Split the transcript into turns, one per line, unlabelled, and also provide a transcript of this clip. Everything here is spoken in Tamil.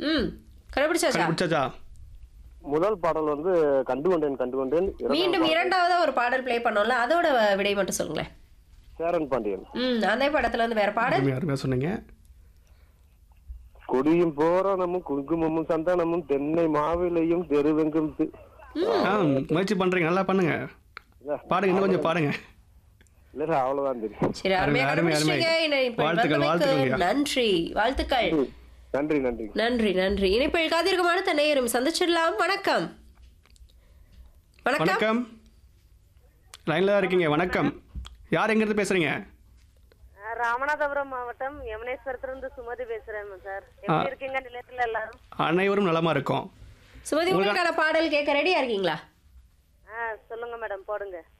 ம் கண்டுபிடிச்சாச்சா
கண்டுபிடிச்சாச்சா
முதல் பாடல் வந்து கண்டு கொண்டேன் கண்டு கொண்டேன் இரண்டாவது
மீண்டும் இரண்டாவதா ஒரு பாடல் ப்ளே பண்ணோம்ல அதோட விடை மட்டும் சொல்லுங்களேன்
சேரன் பாண்டியன்
ம் அதே படத்துல இருந்து வேற பாடல்
அருமையா அருமையா சொன்னீங்க
கொடியும் போரானமும் குங்குமமும் சந்தானமும் தென்னை மாவிலையும் தெருவெங்கும் தி-
ஆ முயற்சி பண்றீங்க நல்லா பண்ணுங்க பாடுங்க இன்னும் கொஞ்சம் பாடுங்க
இல்ல சார் அவ்வளவுதான் தெரியும்
சரி அருமையா
அருமை, அருமை,
கண்டுபிடிச்சீங்க
அருமை.
இணைப்பில்
வாழ்த்துக்கள்,
வந்தமைக்கு
வாழ்த்துக்கள்யா.
நன்றி வாழ்த்துக்கள்
நன்றி நன்றி
நன்றி நன்றி இணைப்பில் காத்திருக்கும் அடுத்த நேரம் சந்திச்சிடலாம் வணக்கம் வணக்கம்
வணக்கம் லைன்ல தான் இருக்கீங்க வணக்கம் யார் எங்கிருந்து பேசுறீங்க
ராமநாதபுரம் மாவட்டம் யமுனேஸ்வரத்திலிருந்து சுமதி பேசுறேன் சார் எப்படி இருக்கீங்க நிலையத்துல எல்லாரும்
அனைவரும் நலமா இருக்கோம்
சுமதி உங்களுக்கான பாடல் கேட்க ரெடியா இருக்கீங்களா
ஆ சொல்லுங்க மேடம் போடுங்க